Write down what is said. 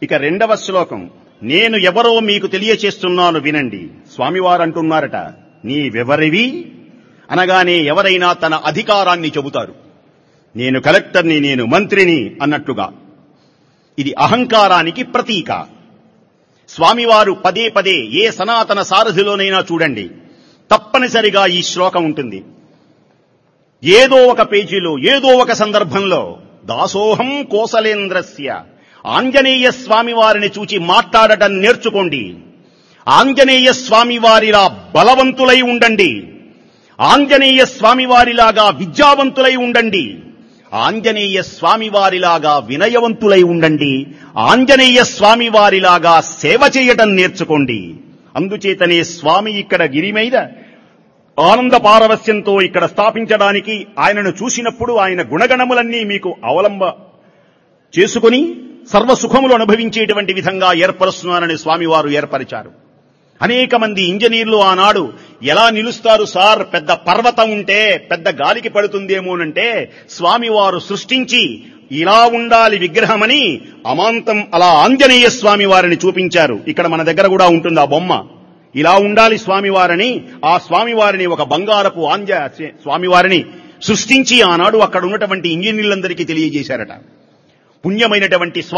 ఇక రెండవ శ్లోకం నేను ఎవరో మీకు తెలియచేస్తున్నాను వినండి స్వామివారు అంటున్నారట నీవెవరివి అనగానే ఎవరైనా తన అధికారాన్ని చెబుతారు నేను కలెక్టర్ని నేను మంత్రిని అన్నట్లుగా ఇది అహంకారానికి ప్రతీక స్వామివారు పదే పదే ఏ సనాతన సారథిలోనైనా చూడండి తప్పనిసరిగా ఈ శ్లోకం ఉంటుంది ఏదో ఒక పేజీలో ఏదో ఒక సందర్భంలో దాసోహం కోసలేంద్రస్య ఆంజనేయ స్వామి వారిని చూచి మాట్లాడటం నేర్చుకోండి ఆంజనేయ స్వామి వారిలా బలవంతులై ఉండండి ఆంజనేయ స్వామి వారిలాగా విద్యావంతులై ఉండండి ఆంజనేయ స్వామి వారిలాగా వినయవంతులై ఉండండి ఆంజనేయ స్వామి వారిలాగా సేవ చేయటం నేర్చుకోండి అందుచేతనే స్వామి ఇక్కడ గిరి మీద ఆనంద పారవస్యంతో ఇక్కడ స్థాపించడానికి ఆయనను చూసినప్పుడు ఆయన గుణగణములన్నీ మీకు అవలంబ చేసుకుని సర్వసుఖములు అనుభవించేటువంటి విధంగా ఏర్పరుస్తున్నారని స్వామివారు ఏర్పరిచారు అనేక మంది ఇంజనీర్లు ఆనాడు ఎలా నిలుస్తారు సార్ పెద్ద పర్వతం ఉంటే పెద్ద గాలికి పడుతుందేమోనంటే స్వామివారు సృష్టించి ఇలా ఉండాలి విగ్రహమని అమాంతం అలా ఆంజనేయ స్వామి వారిని చూపించారు ఇక్కడ మన దగ్గర కూడా ఉంటుంది ఆ బొమ్మ ఇలా ఉండాలి స్వామివారిని ఆ స్వామివారిని ఒక బంగారపు ఆంజ స్వామివారిని సృష్టించి ఆనాడు అక్కడ ఉన్నటువంటి ఇంజనీర్లందరికీ తెలియజేశారట పుణ్యమైనటువంటి స్వామి